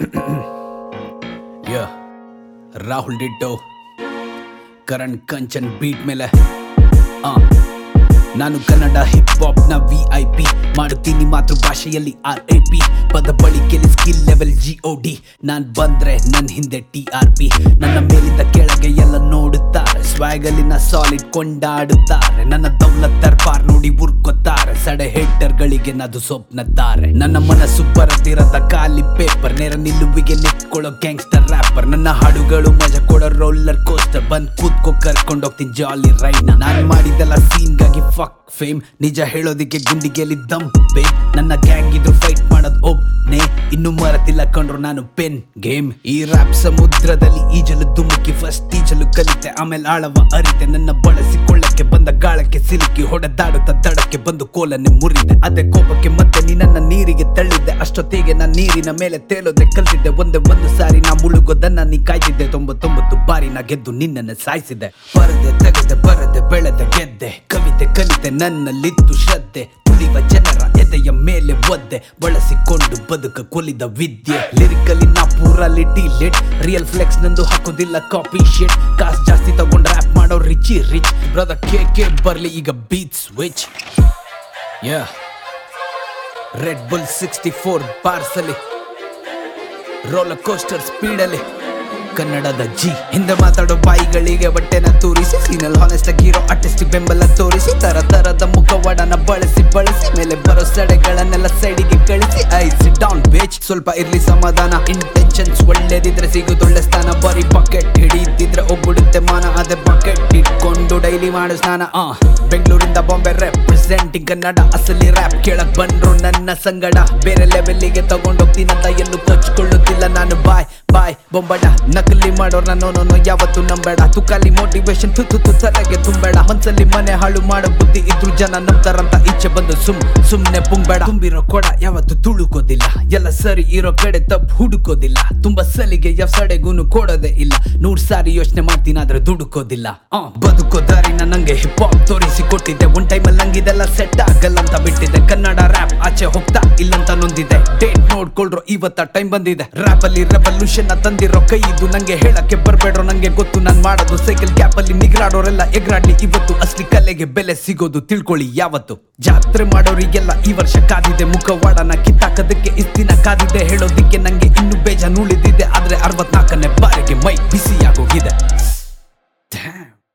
ಯ Rahul ditto Karan Kanchan beat ಮೇಲೆ ಆ ನಾನು ಕನ್ನಡ ಹಿಪ್ ಹಾಪ್ ನ ವಿ ಐ ಪಿ ಮಾಡುತ್ತೀನಿ ಮಾತೃಭಾಷೆಯಲ್ಲಿ ಆರ್ ಎ ಪಿ ಪದ ಬಳಕೆಯಲ್ಲಿ skill level G O D ನಾನ್ ಬಂದ್ರೆ ನನ್ನ ಹಿಂದೆ ಟಿ ಆರ್ ಪಿ ನನ್ನ ಮೇಲಿಂದ ಕೆಳಗೆ ಎಲ್ಲ ನೋಡುತ್ತಾರೆ ಸ್ವಾಗಲಿನ ಸಾಲಿಡ್ ಕೊಂಡಾಡುತ್ತಾರೆ ನನ್ನ ದೌಲತ್ ದರ್ಬಾರ್ ನೋಡಿ ಉರ್ಕೋತಾರೆ ಸಡೆ ಹೇಟರ್ ಗಳಿಗೆ ನದು ಸ್ವಪ್ನದ್ದಾರೆ ನನ್ನ ಮನಸ್ಸು ಬರದಿರದ ಖಾಲಿ ಪೇಪರ್ ನೇರ ನಿಲ್ಲುವಿಗೆ ನಿಂತ್ಕೊಳ್ಳೋ ಗ್ಯಾಂಗ್ಸ್ಟರ್ ರ್ಯಾಪರ್ ನನ್ನ ಹಾಡುಗಳು ಮಜಾ ಕೊಡೋ ರೋಲರ್ ಕೋಸ್ಟರ್ ಬಂದ್ ಕೂತ್ಕೋ ಕರ್ಕೊಂಡೋಗ್ತೀನಿ ಜಾಲಿ ರೈಡ್ ನಾನ್ ಮಾಡಿದೆಲ್ಲ ಸೀನ್ಗಾಗಿ ಫಕ್ ಫೇಮ್ ನಿಜ ಹೇಳೋದಿಕ್ಕೆ ಗುಂಡಿಗೆಲಿ ದಮ್ ಬೇಮ್ ನನ್ನ ಗ್ಯಾಂಗ್ ಇದ್ರು ಫೈಟ್ ಮಾಡೋದ್ ಒಬ್ನೇ ಇನ್ನು ಮರತಿಲ್ಲ ಕಂಡ್ರು ನಾನು ಪೆನ್ ಗೇಮ್ ಈ ರ್ಯಾಪ್ ಸಮುದ್ರದಲ್ಲಿ ಈಜಲು ಧುಮುಕಿ ಫಸ್ಟ್ ಈಜಲು ಕಲಿತೆ ಆಮೇಲೆ ಆಳವ ಅರಿತೆ ನನ್ನ ಬಳಸಿಕೊಳ್ಳಕ್ಕೆ ಬಂದ ಗಾಳಕ್ಕೆ ಸಿಲುಕಿ ಹೊಡೆದಾಡುತ್ತ ದಡಕ್ಕೆ ಬಂದು ಕೋಲನ್ನೇ ಮುರಿದೆ ಅದೇ ಕೋಪಕ್ಕೆ ಮತ್ತೆ ನೀ ನನ್ನ ನೀರಿಗೆ ತಳ್ಳಿದ್ದೆ ಅಷ್ಟೊತ್ತಿಗೆ ನಾನು ನೀರಿನ ಮೇಲೆ ತೇಲೋದೆ ಕಲ್ತಿದ್ದೆ ಒಂದೇ ಒಂದು ಸಾರಿ ನಾ ಮುಳುಗೋದನ್ನ ನೀ ಕಾಯ್ತಿದ್ದೆ ತೊಂಬತ್ತೊಂಬತ್ತು ಬಾರಿ ನಾ ಗೆದ್ದು ನಿನ್ನನ್ನು ಸಾಯಿಸಿದೆ ಬರದೆ ತೆಗೆದೆ ಬರದೆ ಬೆಳೆದೆ ಗೆದ್ದೆ ಕವಿತೆ ಕಲಿತೆ ನನ್ನಲ್ಲಿತ್ತು ಶ್ರದ್ಧೆ ತುಳಿವ ಜನರ ಎದೆಯ ಮೇಲೆ ಒದ್ದೆ ಬಳಸಿಕೊಂಡು ಬದುಕ ಕೊಲಿದ ವಿದ್ಯೆ ಲಿರಿಕಲಿ ನಾ ಪೂರಲಿಟಿ ಲಿಟ್ ರಿಯಲ್ ಫ್ಲೆಕ್ಸ್ ನಂದು ಹಾಕೋದಿಲ್ಲ ಕಾಪಿ ಶೀಟ್ ಕಾಸ್ ಜಾಸ್ತಿ ತಗೊಂಡ್ ರ್ಯಾಪ್ ಮಾಡೋ Richie rich brother K K ಬರ್ಲಿ ಈಗ ಬೀಟ್ ಸ್ವಿಚ್ ಯಾ ರೆಡ್ ಬುಲ್ ಸಿಕ್ಸ್ಟಿ ಫೋರ್ ಬಾರ್ಸಲ್ಲಿ ರೋಲರ್ ಕೋಸ್ಟರ್ ಸ್ಪೀಡಲ್ಲಿ ಕನ್ನಡದ ಜಿ ಹಿಂದೆ ಮಾತಾಡೋ ಬಾಯಿಗಳಿಗೆ ಬಟ್ಟೆನ ತೋರಿಸಿ ಸೀನಲ್ ಹಾನೆಸ್ಟ್ ಹೀರೋ ಆರ್ಟಿಸ್ಟ್ ಬೆಂಬಲ ತೋರಿಸಿ ತರ ತರದ ಮುಖವಾಡನ ಬಳಸಿ ಬಳಸಿ ಮೇಲೆ ಬರೋ ಸಡೆಗಳನ್ನೆಲ್ಲ ಸೈಡಿಗೆ ಕಳಿಸಿ ಐಸಿ ಡೌನ್ ಬೇಚ್ ಸ್ವಲ್ಪ ಇರ್ಲಿ ಸಮಾಧಾನ ಇಂಟೆನ್ಷನ್ಸ್ ಒಳ್ಳೇದಿದ್ರೆ ಸಿಗುದೊಳ್ಳೆ ಸ್ಥಾನ ಬರೀ ಬಕೆಟ್ ಹಿಡಿದಿದ್ರೆ ಒಗ್ಬಿಡುತ್ತೆ ಮಾನ ಅದೇ ಬಕೆಟ್ ಇಟ್ಕೊಂಡು ಡೈಲಿ ಮಾಡು ಸ್ನಾನ ಆ ಬೆಂಗಳೂರಿಂದ ಬಾಂಬೆ ರೆಪ್ರೆಸೆಂಟಿಂಗ್ ಕನ್ನಡ ಅಸಲಿ ರ್ಯಾಪ್ ಕೇಳಕ್ ಬಂದ್ರು ನನ್ನ ಸಂಗಡ ಬೇರೆ ಲೆವೆಲ್ಲಿಗೆ ತಗೊಂಡೋಗ್ತೀನಂತ ಎಲ್ಲೂ ಕೊಚ್ಕೊಳ್ಳುತ್ತಿಲ್ಲ ನಾನು ಬಾಯ್ ಬಾಯ್ ಬೊಂಬಡ ನಕಲಿ ಮಾಡೋರ್ನ ನೋನೋ ಯಾವತ್ತು ನಂಬೇಡ ತುಕಾಲಿ ಮೋಟಿವೇಶನ್ ತುತ್ತು ತು ತಲೆಗೆ ತುಂಬಬೇಡ ಮನ್ಸಲ್ಲಿ ಮನೆ ಹಾಳು ಮಾಡೋ ಬುದ್ಧಿ ಇದ್ರು ಜನ ನಂಬ್ತಾರಂತ ಈಚೆ ಬಂದು ಸುಮ್ ಸುಮ್ನೆ ಪುಂಬೇಡ ತುಂಬಿರೋ ಕೊಡ ಯಾವತ್ತು ತುಳುಕೋದಿಲ್ಲ ಎಲ್ಲ ಸರಿ ಇರೋ ಕಡೆ ತಪ್ಪು ಹುಡುಕೋದಿಲ್ಲ ತುಂಬಾ ಸಲಿಗೆ ಯಾವ ಸಡೆಗೂನು ಕೊಡೋದೇ ಇಲ್ಲ ನೂರ್ ಸಾರಿ ಯೋಚನೆ ಮಾಡ್ತೀನಿ ಆದ್ರೆ ದುಡುಕೋದಿಲ್ಲ ಆ ಬದುಕೋ ದಾರಿನ ನಂಗೆ ಹಿಪ್ ಹಾಪ್ ತೋರಿಸಿ ಕೊಟ್ಟಿದ್ದೆ ಒಂದ್ ಟೈಮಲ್ಲಿ ನಂಗಿದೆಲ್ಲ ಸೆಟ್ ಆಗಲ್ಲ ಅಂತ ಬಿಟ್ಟಿದ್ದೆ ಕನ್ನಡ ರ್ಯಾಪ್ ಆಚೆ ಹೋಗ್ತಾ ಇಲ್ಲಂತ ನೊಂದಿದೆ ಡೇಟ್ ನೋಡ್ಕೊಳ್ರೋ ಇವತ್ತ ಟೈಮ್ ಬಂದಿದೆ ರ್ಯಾಪ್ ಅಲ್ಲಿ ರೆವಲ್ಯೂಷನ್ ತಂದಿರೋ ಕೈ ಇದು ನಂಗೆ ಹೇಳಕ್ಕೆ ಬರ್ಬೇಡ್ರೋ ನಂಗೆ ಗೊತ್ತು ನಾನ್ ಮಾಡೋದು ಸೈಕಲ್ ಗ್ಯಾಪ್ ಅಲ್ಲಿ ನಿಗ್ರಾಡೋರೆಲ್ಲ ಎಗ್ರಾಡ್ಲಿ ಇವತ್ತು ಅಸ್ಲಿ ಕಲೆಗೆ ಬೆಲೆ ಸಿಗೋದು ತಿಳ್ಕೊಳ್ಳಿ ಯಾವತ್ತು ಜಾತ್ರೆ ಮಾಡೋರಿಗೆಲ್ಲ ಈ ವರ್ಷ ಕಾದಿದೆ ಮುಖವಾಡನ ಕಿತ್ತಾಕದಕ್ಕೆ ಇಸ್ತಿನ ಕಾದಿದೆ ಹೇಳೋದಿಕ್ಕೆ ನಂಗೆ ಇನ್ನು ಬೇಜಾನ್ ಉಳಿದಿದೆ ಆದ್ರೆ ಅರವತ್ನಾಲ್ಕನೇ ಬಾರಿಗೆ ಮೈ ಬಿಸಿಯಾಗೋಗಿದೆ Damn.